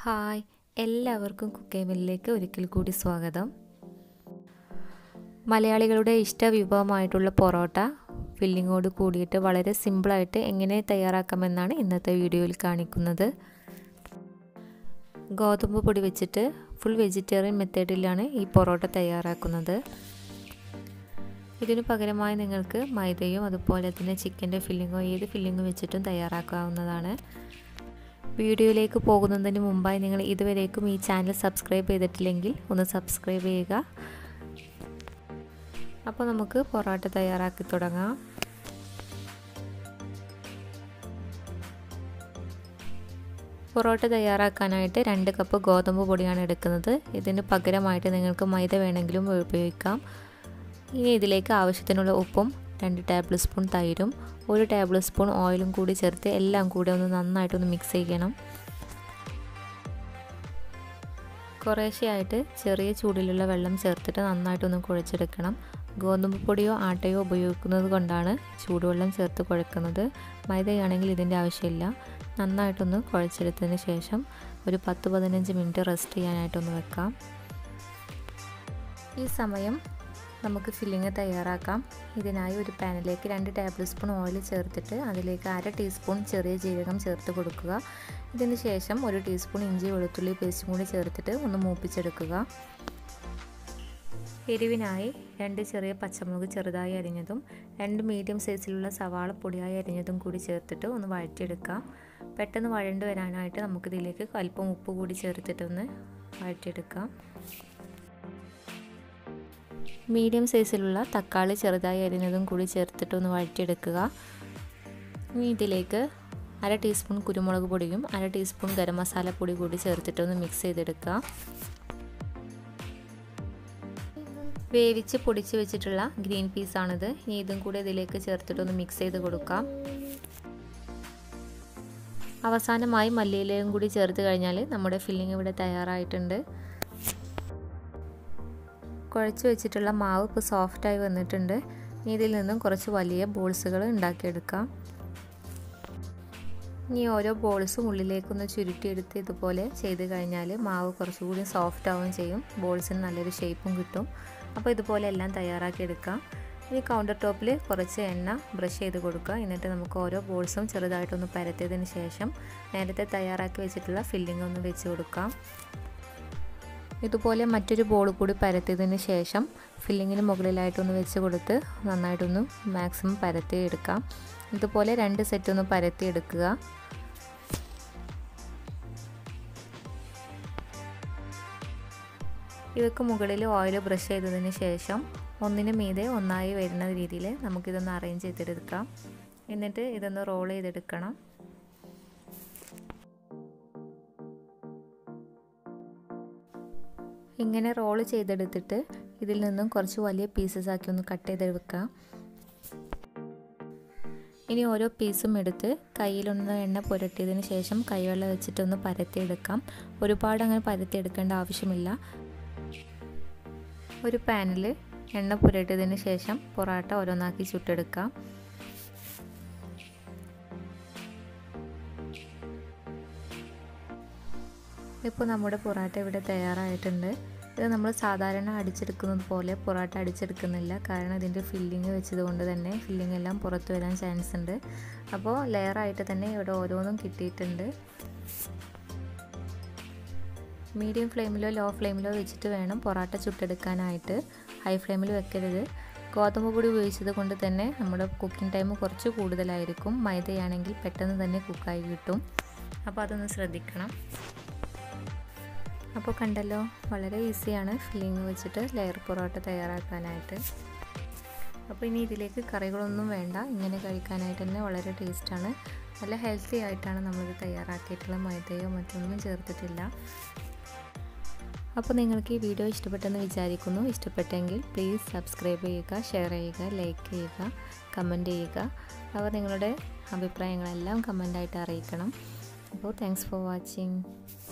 hi എല്ലാവർക്കും കുക്കേമിലേക്ക് ഒരിക്കൽ കൂടി സ്വാഗതം മലയാളികളുടെ ഇഷ്ട വിഭവമായിട്ടുള്ള പൊറോട്ട ഫില്ലിങ്ങോട് കൂടിയിട്ട് വളരെ സിമ്പിളായിട്ട് എങ്ങനെ തയ്യാറാക്കാമെന്നാണ് ഇന്നത്തെ വീഡിയോയിൽ കാണിക്കുന്നത് ഗോതമ്പ് പൊടി വെച്ചിട്ട് ഫുൾ വെജിറ്റേറിയൻ മെത്തേഡിലാണ് ഈ പൊറോട്ട തയ്യാറാക്കുന്നത് ഇതിനു പകരമായി നിങ്ങൾക്ക് മൈദയും അതുപോലെ തന്നെ ചിക്കൻ്റെ ഫില്ലിങ്ങോ ഏത് ഫില്ലിങ്ങും വെച്ചിട്ടും തയ്യാറാക്കാവുന്നതാണ് വീഡിയോയിലേക്ക് പോകുന്നതിന് മുമ്പായി നിങ്ങൾ ഇതുവരേക്കും ഈ ചാനൽ സബ്സ്ക്രൈബ് ചെയ്തിട്ടില്ലെങ്കിൽ ഒന്ന് സബ്സ്ക്രൈബ് ചെയ്യുക അപ്പോൾ നമുക്ക് പൊറോട്ട തയ്യാറാക്കി തുടങ്ങാം പൊറോട്ട തയ്യാറാക്കാനായിട്ട് രണ്ട് കപ്പ് ഗോതമ്പ് പൊടിയാണ് എടുക്കുന്നത് ഇതിന് പകരമായിട്ട് നിങ്ങൾക്ക് മൈദ വേണമെങ്കിലും ഉപയോഗിക്കാം ഇനി ഇതിലേക്ക് ആവശ്യത്തിനുള്ള ഉപ്പും രണ്ട് ടേബിൾ സ്പൂൺ തൈരും ഒരു ടേബിൾ സ്പൂൺ ഓയിലും കൂടി ചേർത്ത് എല്ലാം കൂടി ഒന്ന് നന്നായിട്ടൊന്ന് മിക്സ് ചെയ്യണം കുറേശ്ശെയായിട്ട് ചെറിയ ചൂടിലുള്ള വെള്ളം ചേർത്തിട്ട് നന്നായിട്ടൊന്ന് കുഴച്ചെടുക്കണം ഗോതമ്പ് പൊടിയോ ആട്ടയോ ഉപയോഗിക്കുന്നത് കൊണ്ടാണ് ചൂടുവെള്ളം ചേർത്ത് കുഴക്കുന്നത് മൈദയാണെങ്കിൽ ഇതിൻ്റെ ആവശ്യമില്ല നന്നായിട്ടൊന്ന് കുഴച്ചെടുത്തതിന് ശേഷം ഒരു പത്ത് പതിനഞ്ച് മിനിറ്റ് റെസ്റ്റ് ചെയ്യാനായിട്ടൊന്ന് വെക്കാം ഈ സമയം നമുക്ക് ഫില്ലിങ് തയ്യാറാക്കാം ഇതിനായി ഒരു പാനിലേക്ക് രണ്ട് ടേബിൾ സ്പൂൺ ഓയിൽ ചേർത്തിട്ട് അതിലേക്ക് അര ടീസ്പൂൺ ചെറിയ ജീരകം ചേർത്ത് കൊടുക്കുക ഇതിന് ശേഷം ഒരു ടീസ്പൂൺ ഇഞ്ചി വെളുത്തുള്ളി പേസ്റ്റും കൂടി ചേർത്തിട്ട് ഒന്ന് മൂപ്പിച്ചെടുക്കുക എരിവിനായി രണ്ട് ചെറിയ പച്ചമുളക് ചെറുതായി അരിഞ്ഞതും രണ്ട് മീഡിയം സൈസിലുള്ള സവാള പൊടിയായി അരിഞ്ഞതും കൂടി ചേർത്തിട്ട് ഒന്ന് വഴറ്റിയെടുക്കാം പെട്ടെന്ന് വഴണ്ട് വരാനായിട്ട് നമുക്കിതിലേക്ക് അല്പം ഉപ്പ് കൂടി ചേർത്തിട്ടൊന്ന് വഴറ്റിയെടുക്കാം മീഡിയം സൈസിലുള്ള തക്കാളി ചെറുതായി അരിഞ്ഞതും കൂടി ചേർത്തിട്ട് ഒന്ന് വഴറ്റിയെടുക്കുക ഇനി ഇതിലേക്ക് അര ടീസ്പൂൺ കുരുമുളക് പൊടിയും അര ടീസ്പൂൺ ഗരം മസാല പൊടി കൂടി ചേർത്തിട്ട് ഒന്ന് മിക്സ് ചെയ്തെടുക്കുക വേവിച്ച് പൊടിച്ച് വെച്ചിട്ടുള്ള ഗ്രീൻ പീസാണിത് ഇനി ഇതും കൂടി ഇതിലേക്ക് ചേർത്തിട്ട് ഒന്ന് മിക്സ് ചെയ്ത് കൊടുക്കാം അവസാനമായി മല്ലിയിലയും കൂടി ചേർത്ത് കഴിഞ്ഞാൽ നമ്മുടെ ഫില്ലിംഗ് ഇവിടെ തയ്യാറായിട്ടുണ്ട് കുഴച്ച് വെച്ചിട്ടുള്ള മാവ് ഇപ്പോൾ സോഫ്റ്റായി വന്നിട്ടുണ്ട് ഇനി ഇതിൽ നിന്നും കുറച്ച് വലിയ ബോൾസുകൾ ഉണ്ടാക്കിയെടുക്കാം ഇനി ഓരോ ബോൾസും ഉള്ളിലേക്കൊന്ന് ചുരുട്ടിയെടുത്ത് ഇതുപോലെ ചെയ്ത് കഴിഞ്ഞാൽ മാവ് കുറച്ചുകൂടി സോഫ്റ്റ് ആവുകയും ചെയ്യും ബോൾസിന് നല്ലൊരു ഷേപ്പും കിട്ടും അപ്പോൾ ഇതുപോലെ എല്ലാം തയ്യാറാക്കി എടുക്കാം ഇനി കൗണ്ടർ ടോപ്പിൽ കുറച്ച് എണ്ണ ബ്രഷ് ചെയ്ത് കൊടുക്കുക എന്നിട്ട് നമുക്ക് ഓരോ ബോൾസും ചെറുതായിട്ടൊന്ന് പരത്തിയതിന് ശേഷം നേരത്തെ തയ്യാറാക്കി വെച്ചിട്ടുള്ള ഫില്ലിംഗ് ഒന്ന് വെച്ച് കൊടുക്കാം ഇതുപോലെ മറ്റൊരു ബോൾ കൂടി പരത്തിയതിന് ശേഷം ഫില്ലിങ്ങിന് മുകളിലായിട്ടൊന്ന് വെച്ച് കൊടുത്ത് നന്നായിട്ടൊന്ന് മാക്സിമം പരത്തി എടുക്കാം ഇതുപോലെ രണ്ട് സെറ്റ് ഒന്ന് പരത്തി എടുക്കുക ഇവയ്ക്ക് മുകളിൽ ഓയിൽ ബ്രഷ് ചെയ്തതിന് ശേഷം ഒന്നിന് മീതെ ഒന്നായി വരുന്ന രീതിയിൽ നമുക്കിതൊന്ന് അറേഞ്ച് ചെയ്തെടുക്കാം എന്നിട്ട് ഇതൊന്ന് റോൾ ചെയ്തെടുക്കണം ഇങ്ങനെ റോൾ ചെയ്തെടുത്തിട്ട് ഇതിൽ നിന്നും കുറച്ച് വലിയ പീസസ് ആക്കി ഒന്ന് കട്ട് ചെയ്ത് വെക്കാം ഇനി ഓരോ പീസും എടുത്ത് കയ്യിലൊന്ന് എണ്ണ പുരട്ടിയതിന് ശേഷം കൈവെള്ളം വെച്ചിട്ടൊന്ന് പരത്തിയെടുക്കാം ഒരുപാട് അങ്ങനെ പരത്തിയെടുക്കേണ്ട ആവശ്യമില്ല ഒരു പാനിൽ എണ്ണ പുരട്ടിയതിന് ശേഷം പൊറാട്ട ഓരോന്നാക്കി ചുട്ടെടുക്കാം ഇപ്പോൾ നമ്മുടെ പൊറാട്ട ഇവിടെ തയ്യാറായിട്ടുണ്ട് ഇത് നമ്മൾ സാധാരണ അടിച്ചെടുക്കുന്നത് പോലെ പൊറാട്ട അടിച്ചെടുക്കുന്നില്ല കാരണം ഇതിൻ്റെ ഫില്ലിങ് വെച്ചത് കൊണ്ട് തന്നെ ഫില്ലിംഗ് എല്ലാം പുറത്ത് വരാൻ ചാൻസ് ഉണ്ട് അപ്പോൾ ലെയറായിട്ട് തന്നെ ഇവിടെ ഓരോന്നും കിട്ടിയിട്ടുണ്ട് മീഡിയം ഫ്ലെയിമിലോ ലോ ഫ്ലെയിമിലോ വെച്ചിട്ട് വേണം പൊറാട്ട ചുട്ടെടുക്കാനായിട്ട് ഹൈ ഫ്ലെയിമിൽ വെക്കരുത് ഗോതമ്പ് പൊടി ഉപയോഗിച്ചത് കൊണ്ട് തന്നെ നമ്മുടെ കുക്കിംഗ് ടൈം കുറച്ച് കൂടുതലായിരിക്കും മൈദയാണെങ്കിൽ പെട്ടെന്ന് തന്നെ കുക്കായി കിട്ടും അപ്പോൾ അതൊന്ന് ശ്രദ്ധിക്കണം അപ്പോൾ കണ്ടല്ലോ വളരെ ഈസിയാണ് ഫില്ലിങ് വെച്ചിട്ട് ലെയർ പൊറോട്ട തയ്യാറാക്കാനായിട്ട് അപ്പോൾ ഇനി ഇതിലേക്ക് കറികളൊന്നും വേണ്ട ഇങ്ങനെ കഴിക്കാനായിട്ട് തന്നെ വളരെ ടേസ്റ്റാണ് നല്ല ഹെൽത്തി ആയിട്ടാണ് നമ്മളിത് തയ്യാറാക്കിയിട്ടുള്ള മൈദയോ മറ്റൊന്നും ചേർത്തിട്ടില്ല അപ്പോൾ നിങ്ങൾക്ക് ഈ വീഡിയോ ഇഷ്ടപ്പെട്ടെന്ന് വിചാരിക്കുന്നു ഇഷ്ടപ്പെട്ടെങ്കിൽ പ്ലീസ് സബ്സ്ക്രൈബ് ചെയ്യുക ഷെയർ ചെയ്യുക ലൈക്ക് ചെയ്യുക കമൻറ്റ് ചെയ്യുക അപ്പോൾ നിങ്ങളുടെ അഭിപ്രായങ്ങളെല്ലാം കമൻ്റായിട്ട് അറിയിക്കണം അപ്പോൾ താങ്ക്സ് ഫോർ വാച്ചിങ്